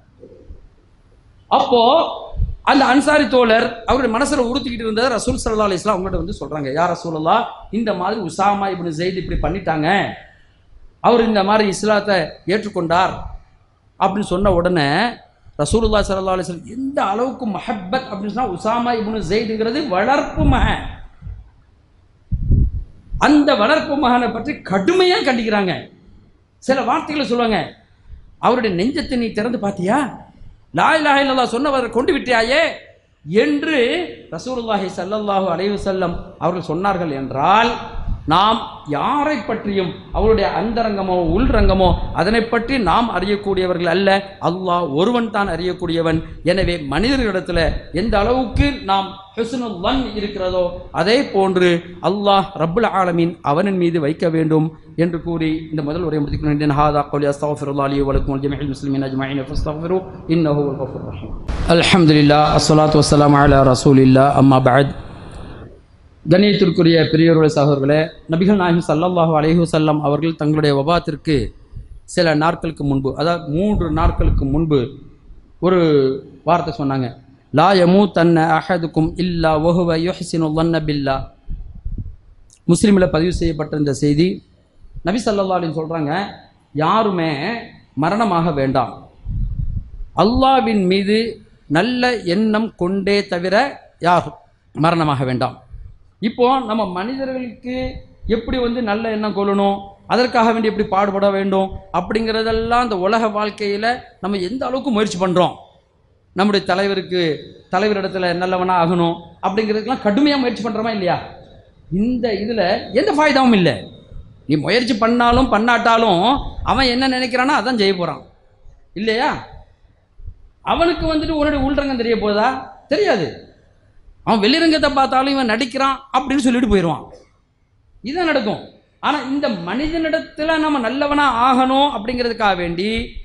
அப்போ அந்த அன்சாரி தோழர் அவருடைய மனசுல உறுத்திக்கிட்டு இருந்ததை ரசூல் சல்லா அலிஸ்லாம் அவங்கள்ட்ட வந்து சொல்றாங்க யார் ரசூலல்லா இந்த மாதிரி உசாமா இப்னு ஜெயித் இப்படி பண்ணிட்டாங்க அவர் இந்த மாதிரி இஸ்லாத்தை ஏற்றுக்கொண்டார் அப்படின்னு சொன்ன உடனே ரசூலுல்லா ஸல்லல்லாஹு அலைஹி வஸல்லம் எந்த அளவுக்கு மஹப்பத் அப்படின்னு சொன்னா உசாமா இப்னு ஜெயிதுங்கிறது வளர்ப்பு மகன் அந்த வளர்ப்பு மகனை பற்றி கடுமையா கண்டிக்கிறாங்க சில வார்த்தைகளை சொல்லுவாங்க அவருடைய நெஞ்சத்தை நீ திறந்து பார்த்தியா லா இலாஹ இல்லல்லாஹ் சொன்னவரை கொண்டு விட்டியாயே என்று ரசூலுல்லாஹி ஸல்லல்லாஹு அலைஹி வஸல்லம் அவர்கள் சொன்னார்கள் என்றால் நாம் யாரை பற்றியும் அவருடைய அந்தரங்கமோ உள்ரங்கமோ அதனை பற்றி நாம் அறியக்கூடியவர்கள் அல்ல அல்லாஹ் ஒருவன் தான் அறியக்கூடியவன் எனவே மனிதர்களிடத்தில் எந்த அளவுக்கு நாம் ஹுஸ்னுல் லன் இருக்கிறதோ அதே போன்று அல்லாஹ் ரப்புல் ஆலமீன் அவனின் மீது வைக்க வேண்டும் என்று கூறி இந்த முதல் உரை முடித்துக்கிறேன் ஹாதா قولي استغفر الله لي ولكم ولجميع المسلمين اجمعين فاستغفروه انه هو الغفور الرحيم الحمد لله الصلاه والسلام على رسول الله اما بعد கண்ணியத்திற்குரிய பெரியோருடைய சகோதரர்களே நபிகள் நாயகம் ஸல்லல்லாஹு அலைஹி வஸல்லம் அவர்கள் தங்களுடைய வபாத்திற்கு சில நாட்களுக்கு முன்பு அதாவது மூன்று நாட்களுக்கு முன்பு ஒரு வார்த்தை சொன்னாங்க லா யமூ தன்ன அஹதுக்கும் இல்லா ஒஹுவ யுஹ்சினு லன்ன பில்லா முஸ்லீமில் பதிவு செய்யப்பட்ட இந்த செய்தி நபி ஸல்லல்லாஹு அலைஹி சொல்கிறாங்க யாருமே மரணமாக வேண்டாம் அல்லாவின் மீது நல்ல எண்ணம் கொண்டே தவிர யார் மரணமாக வேண்டாம் இப்போ நம்ம மனிதர்களுக்கு எப்படி வந்து நல்ல எண்ணம் கொள்ளணும் அதற்காக வேண்டி எப்படி பாடுபட வேண்டும் அப்படிங்கிறதெல்லாம் இந்த உலக வாழ்க்கையில் நம்ம எந்த அளவுக்கு முயற்சி பண்ணுறோம் நம்முடைய தலைவருக்கு தலைவரிடத்துல நல்லவனா ஆகணும் அப்படிங்கிறதுக்கெல்லாம் கடுமையாக முயற்சி பண்ணுறோமா இல்லையா இந்த இதில் எந்த ஃபாய்தாவும் இல்லை நீ முயற்சி பண்ணாலும் பண்ணாட்டாலும் அவன் என்ன நினைக்கிறானோ அதான் செய்ய போகிறான் இல்லையா அவனுக்கு வந்துட்டு உன்னுடைய உள்ரங்கம் தெரிய போதா தெரியாது அவன் வெளிரங்கத்தை பார்த்தாலும் இவன் நடிக்கிறான் அப்படின்னு சொல்லிட்டு போயிடுவான் இதுதான் நடக்கும் ஆனால் இந்த மனிதனிடத்தில் நம்ம நல்லவனா ஆகணும் அப்படிங்கிறதுக்காக வேண்டி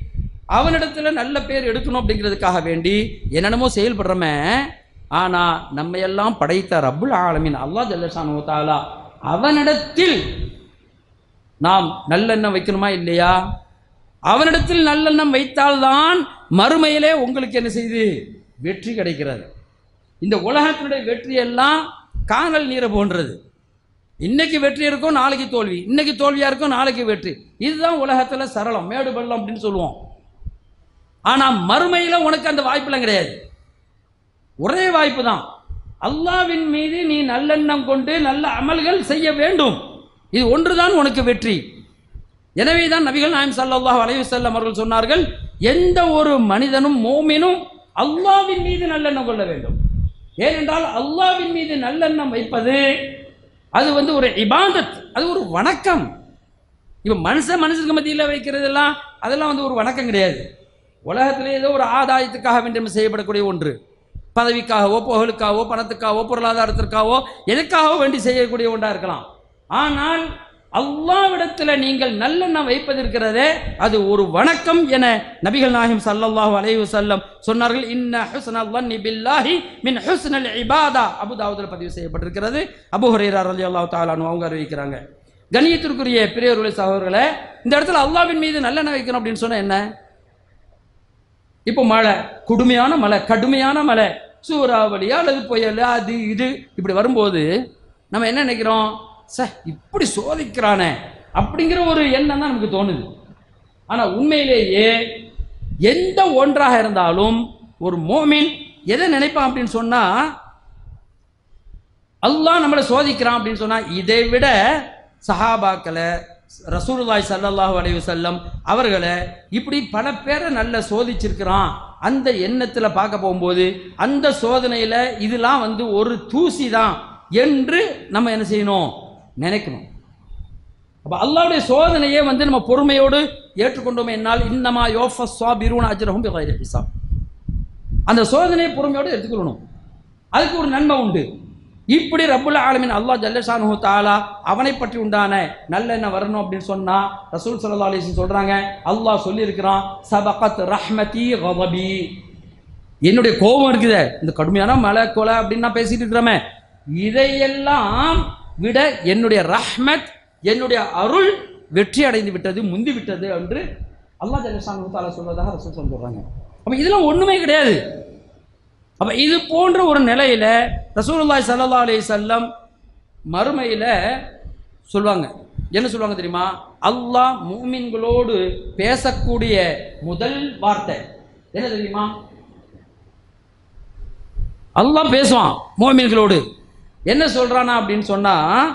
அவனிடத்துல நல்ல பேர் எடுக்கணும் அப்படிங்கிறதுக்காக வேண்டி என்னென்னமோ செயல்படுறோமே ஆனா நம்ம எல்லாம் படைத்த ரப்புல் ஆலமீன் அல்லாஹ் ஜல்லஷானு தாலா அவனிடத்தில் நாம் நல்லெண்ணம் வைக்கணுமா இல்லையா அவனிடத்தில் நல்லெண்ணம் வைத்தால்தான் மறுமையிலே உங்களுக்கு என்ன செய்து வெற்றி கிடைக்கிறது இந்த உலகத்தினுடைய வெற்றி எல்லாம் காணல் நீரை போன்றது இன்னைக்கு வெற்றி இருக்கும் நாளைக்கு தோல்வி இன்னைக்கு தோல்வியா இருக்கும் நாளைக்கு வெற்றி இதுதான் உலகத்துல சரளம் மேடு பள்ளம் அப்படின்னு சொல்லுவோம் ஆனா மறுமையில உனக்கு அந்த வாய்ப்புலாம் கிடையாது ஒரே வாய்ப்பு தான் அல்லாவின் மீது நீ நல்லெண்ணம் கொண்டு நல்ல அமல்கள் செய்ய வேண்டும் இது ஒன்றுதான் உனக்கு வெற்றி எனவே தான் நபிகள் நாயம் ஸல்லல்லாஹு அலைஹி வஸல்லம் அவர்கள் சொன்னார்கள் எந்த ஒரு மனிதனும் மோமினும் அல்லாவின் மீது நல்லெண்ணம் கொள்ள வேண்டும் ஏனென்றால் அல்லாவின் மீது நல்லெண்ணம் வைப்பது அது வந்து ஒரு இபாதத் அது ஒரு வணக்கம் இப்போ மனுஷன் மனுஷனுக்கு மத்தியில் வைக்கிறதெல்லாம் அதெல்லாம் வந்து ஒரு வணக்கம் கிடையாது உலகத்திலே ஏதோ ஒரு ஆதாயத்துக்காக வேண்டி நம்ம செய்யப்படக்கூடிய ஒன்று பதவிக்காகவோ புகழுக்காகவோ பணத்துக்காகவோ பொருளாதாரத்திற்காகவோ எதுக்காகவோ வேண்டி செய்யக்கூடிய ஒன்றா இருக்கலாம் ஆனால் அல்லாவிடத்தில் நீங்கள் நல்லெண்ணம் வைப்பதிருக்கிறதே அது ஒரு வணக்கம் என நபிகள் நாயகம் ஸல்லல்லாஹு அலைஹி வஸல்லம் சொன்னார்கள் இன்ன ஹுஸ்னல் ظن பில்லாஹி மின் ஹுஸ்னல் இபாதா அபுதாவுதில் பதிவு செய்யப்பட்டிருக்கிறது அபூ ஹுரைரா ரலியல்லாஹு தஆலா அன்ஹு அவங்க அறிவிக்கிறாங்க கண்ணியத்திற்குரிய பெரியவர்களே சகோதரர்களே இந்த இடத்துல அல்லாஹ்வின் மீது நல்லெண்ணம் வைக்கணும் அப்படின்னு சொன்னா என்ன இப்போ மழை கொடுமையான மழை கடுமையான மழை சூறாவளி அல்லது புயல் அது இது இப்படி வரும்போது நம்ம என்ன நினைக்கிறோம் ச இப்படி சோதிக்கிறானே அப்படிங்கிற ஒரு எண்ணம் தான் நமக்கு தோணுது ஆனால் உண்மையிலேயே எந்த ஒன்றாக இருந்தாலும் ஒரு மோமின் எதை நினைப்பான் அப்படின்னு சொன்னா அல்லாஹ் நம்மளை சோதிக்கிறான் அப்படின்னு சொன்னா இதை விட சஹாபாக்களை ரசூலுல்லாய் ஸல்லல்லாஹு அலைஹி வஸல்லம் அவர்களை இப்படி பல பேரை நல்ல சோதிச்சிருக்கிறான் அந்த எண்ணத்தில் பார்க்க போகும்போது அந்த சோதனையில் இதெல்லாம் வந்து ஒரு தூசி தான் என்று நம்ம என்ன செய்யணும் நினைக்கணும் அப்போ அல்லாவுடைய சோதனையே வந்து நம்ம பொறுமையோடு ஏற்றுக்கொண்டோம் என்னால் இன்னமா யோஃபஸ் சாபிரூன் அஜ்ரஹும் பிகைரி ஹிசாப் அந்த சோதனையை பொறுமையோடு எடுத்துக்கொள்ளணும் அதுக்கு ஒரு நன்மை உண்டு இப்படி ரப்புல் ஆலமின் அல்லாஹ் ஜல்லஷானு தாலா அவனை பற்றி உண்டான நல்லெண்ணம் வரணும் அப்படின்னு சொன்னா ரசூல் சல்லா அலிஸ்லாம் சொல்றாங்க அல்லாஹ் சொல்லியிருக்கிறான் சபகத் ரஹ்மதி கதபி என்னுடைய கோபம் இருக்குதே இந்த கடுமையான மழை கொலை அப்படின்னு நான் பேசிட்டு இருக்கிறோமே இதையெல்லாம் விட என்னுடைய ரஹ்மத் என்னுடைய அருள் வெற்றி அடைந்து விட்டது முந்தி விட்டது என்று அல்லாஹ் ஜல்லஷானு தாலா சொல்வதாக ரசூல் சொல்றாங்க அப்ப இதெல்லாம் ஒண்ணுமே கிடையாது அப்ப இது போன்ற ஒரு நிலையில ரசூலுல்லாஹி ஸல்லல்லாஹு அலைஹி வஸல்லம் மறுமையில சொல்லுவாங்க என்ன சொல்லுவாங்க தெரியுமா அல்லாஹ் மூமின்களோடு பேசக்கூடிய முதல் வார்த்தை என்ன தெரியுமா அல்லாஹ் பேசுவான் மூமின்களோடு என்ன சொல்றானா அப்படின்னு சொன்னா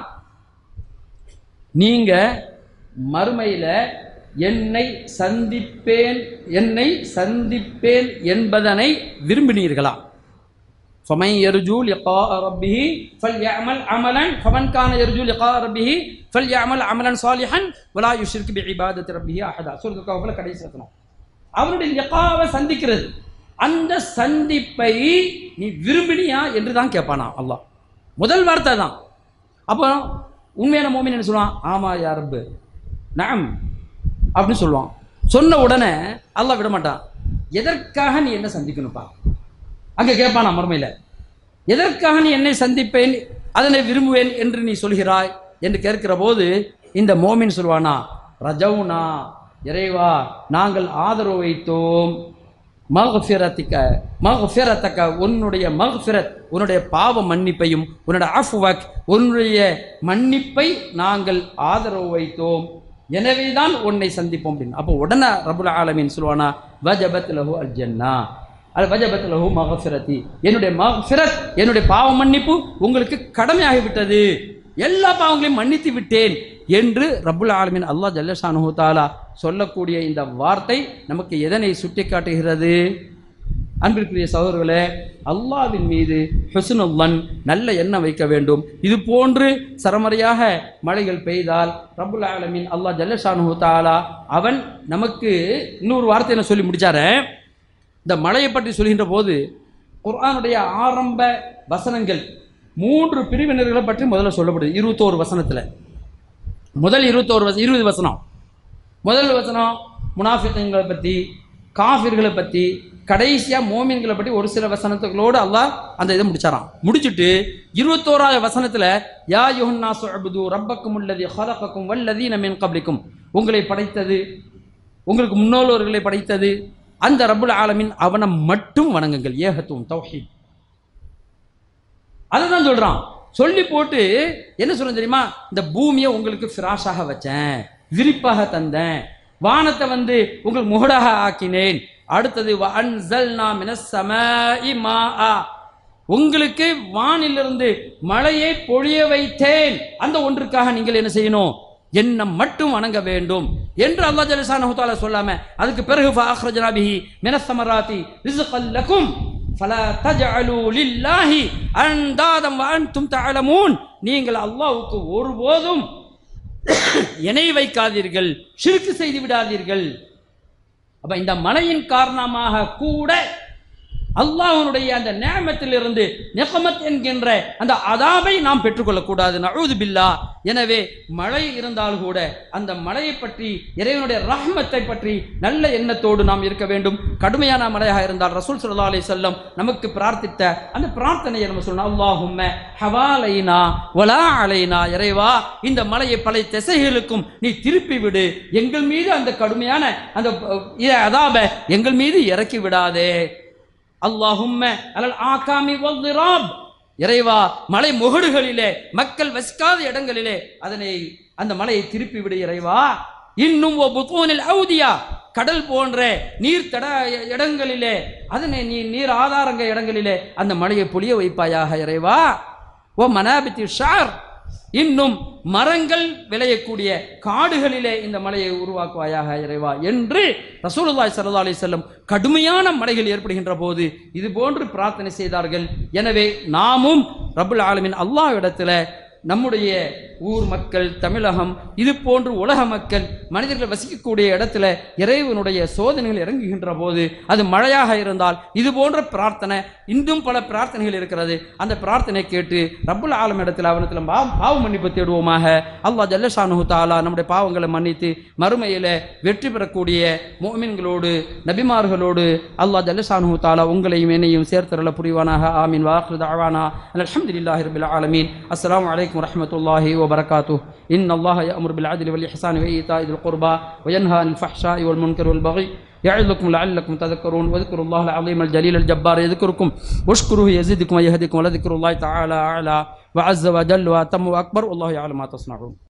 நீங்க மறுமையில என்னை சந்திப்பேன் என்னை சந்திப்பேன் என்பதனை விரும்பினீர்களா فمن يرجو لقاء ربه فليعمل عملا فمن كان يرجو لقاء ربه فليعمل عملا صالحا ولا يشرك بعبادة ربه أحدا சூரத்து கஹஃப்ல கடைசி வசனம் அவருடைய லிகாவை சந்திக்கிறது அந்த சந்திப்பை நீ விரும்பினியா என்று தான் கேட்பானா அல்லாஹ் முதல் வார்த்தை தான் அப்போ உண்மையான மோமின் என்ன சொல்லுவான் ஆமா யா ரப்பு நாம் அப்படின்னு சொல்லுவான் சொன்ன உடனே அல்லாஹ் விட மாட்டான் எதற்காக நீ என்ன சந்திக்கணும்ப்பா அங்கே கேட்பான் மறுமையில் எதற்காக நீ என்னை சந்திப்பேன் அதனை விரும்புவேன் என்று நீ சொல்கிறாய் என்று கேட்கிற போது இந்த மோமின் சொல்வானா ரஜவுனா இறைவா நாங்கள் ஆதரவு வைத்தோம் மகஃபிரத்திக்க மகஃபிரத்தக்க உன்னுடைய மகஃபிரத் உன்னுடைய பாவ மன்னிப்பையும் உன்னுடைய அஃப்வக் உன்னுடைய மன்னிப்பை நாங்கள் ஆதரவு வைத்தோம் எனவே தான் உன்னை சந்திப்போம் அப்படின்னு அப்போ உடனே ரபுல் ஆலமீன் சொல்லுவானா வஜபத் லஹு அல் ஜன்னா அது வஜபத் லஹு மகஃபிரத்தி என்னுடைய மகஃபிரத் என்னுடைய பாவ மன்னிப்பு உங்களுக்கு கடமையாகிவிட்டது எல்லா பாவங்களையும் மன்னித்து விட்டேன் என்று ரப்புல் ஆலமீன் அல்லாஹ் ஜல்லஷானு தாலா சொல்லக்கூடிய இந்த வார்த்தை நமக்கு எதனை சுட்டி காட்டுகிறது அன்பிற்குரிய சகோதரர்களே அல்லாவின் மீது ஹுஸ்னுல்லன் நல்ல எண்ணம் வைக்க வேண்டும் இது போன்று சரமறையாக மழைகள் பெய்தால் ரப்புல் ஆலமீன் அல்லாஹ் ஜல்லஷானு தாலா அவன் நமக்கு இன்னொரு வார்த்தை என்ன சொல்லி முடிச்சாரு இந்த மழையை பற்றி சொல்கின்ற போது குர்ஆனுடைய ஆரம்ப வசனங்கள் மூன்று பிரிவினர்களை பற்றி முதல்ல சொல்லப்படுது இருபத்தோரு வசனத்தில் முதல் இருபத்தோரு வச இருபது வசனம் முதல் வசனம் முனாஃபிகங்களை பற்றி காஃபிர்களை பற்றி கடைசியாக மோமின்களை பற்றி ஒரு சில வசனத்துகளோடு அல்லாஹ் அந்த இதை முடிச்சாராம் முடிச்சுட்டு இருபத்தோராவது வசனத்தில் யா யுஹன்னா சுஅபுது ரப்பக்கும் உள்ளதி ஹலகக்கும் வல்லதீன மின் கப்லிக்கும் உங்களை படைத்தது உங்களுக்கு முன்னோர்களை படைத்தது அந்த ரப்புல் ஆலமின் அவனை மட்டும் வணங்குங்கள் ஏகத்துவம் தௌஹீத் அதுதான் சொல்றான் சொல்லி போட்டு என்ன சொல்ல தெரியுமா இந்த பூமியை உங்களுக்கு ஃபிராஷாக வச்சேன் விரிப்பாக தந்தேன் வானத்தை வந்து உங்களுக்கு முகடாக ஆக்கினேன் அடுத்தது வஅன்ஸல்னா மினஸ் ஸமாஇ மாஆ. உங்களுக்கு வானிலிருந்து மழையை பொழிய வைத்தேன் அந்த ஒன்றுக்காக நீங்கள் என்ன செய்யணும் என்ன மட்டும் வணங்க வேண்டும் என்று அல்லாஹ் ஜல்லஷானஹு தஆலா சொல்லாம அதுக்கு பிறகு ஃபஅக்ரஜனா பிஹி மினஸ் ஸமராத்தி ரிஸ்கல் லக்கும் ஃபலா தஜஅலு லில்லாஹி அன்தாதம் வஅன்தும் தஅலமூன் நீங்கள் அல்லாஹ்வுக்கு ஒருபோதும் இணை வைக்காதீர்கள் ஷிர்க் செய்து விடாதீர்கள் அப்ப இந்த மழையின் காரணமாக கூட அல்லாஹ்வுடைய அந்த நேமத்திலிருந்து நெகமத் என்கின்ற அந்த அதாபை நாம் பெற்றுக்கொள்ளக்கூடாது நழுது பில்லா எனவே மழை இருந்தால் கூட அந்த மழையை பற்றி இறைவனுடைய ரஹ்மத்தை பற்றி நல்ல எண்ணத்தோடு நாம் இருக்க வேண்டும் கடுமையான மழையாக இருந்தால் ரசூல் ஸல்லல்லாஹு அலைஹி வஸல்லம் நமக்கு பிரார்த்தித்த அந்த பிரார்த்தனையை நம்ம சொல்லணும் அல்லாஹும்ம ஹவாலைனா வலா அலைனா இறைவா இந்த மலையை பல திசைகளுக்கும் நீ திருப்பி விடு எங்கள் மீது அந்த கடுமையான அந்த அஹ், இத அதாப எங்கள் மீது இறக்கி விடாதே அல்லாஹும்ம அலல் ஆகாமி வல்திராப் இறைவா மலை முகடுகளிலே மக்கள் வசிக்காத இடங்களிலே அதனை அந்த மலையை திருப்பி விடு இறைவா இன்னும் ஓ புத்தூனில் அவுதியா கடல் போன்ற நீர் தட இடங்களிலே அதனை நீ நீர் ஆதாரங்க இடங்களிலே அந்த மலையை பொழிய வைப்பாயாக இறைவா ஓ மனாபித்தி ஷார் இன்னும் மரங்கள் விளையக்கூடிய காடுகளிலே இந்த மலையை உருவாக்குவாயாக இறைவா என்று ரசூலுல்லாஹி ஸல்லல்லாஹு அலைஹி வஸல்லம் கடுமையான மலைகள் ஏற்படுகின்ற போது இது போன்று பிரார்த்தனை செய்தார்கள் எனவே நாமும் ரப்புல் ஆலமீன் அல்லாஹ் இடத்துல நம்முடைய ஊர் மக்கள் தமிழகம் இது போன்று உலக மக்கள் மனிதர்கள் வசிக்கக்கூடிய இடத்துல இறைவனுடைய சோதனைகள் இறங்குகின்ற போது அது மழையாக இருந்தால் இது போன்ற பிரார்த்தனை இன்னும் பல பிரார்த்தனைகள் இருக்கிறது அந்த பிரார்த்தனை கேட்டு ரப்புல் ஆலம் இடத்துல அவனத்தில் பாவ பாவ மன்னிப்பு தேடுவோமாக அல்லாஹ் ஜல்லஷானு தாலா நம்முடைய பாவங்களை மன்னித்து மறுமையில வெற்றி பெறக்கூடிய மோமின்களோடு நபிமார்களோடு அல்லாஹ் ஜல்லஷானு தாலா உங்களையும் என்னையும் சேர்த்தரல புரிவானாக ஆமீன் வாஹ்ரு தாவானா அல்ஹம்துலில்லாஹி ரபில் ஆலமீன் அஸ்ஸலாமு அலைக்கும் வரஹ்மத்துல்லாஹி وبركاته إن الله يأمر بالعدل والإحسان وإيتاء ذي القربى وينهى عن الفحشاء والمنكر والبغي يعظكم لعلكم تذكرون واذكروا الله العظيم الجليل الجبار يذكركم واشكروه يزدكم ويهدكم ولذكر الله تعالى أعلى وعز وجل وأتم وأكبر والله يعلم ما تصنعون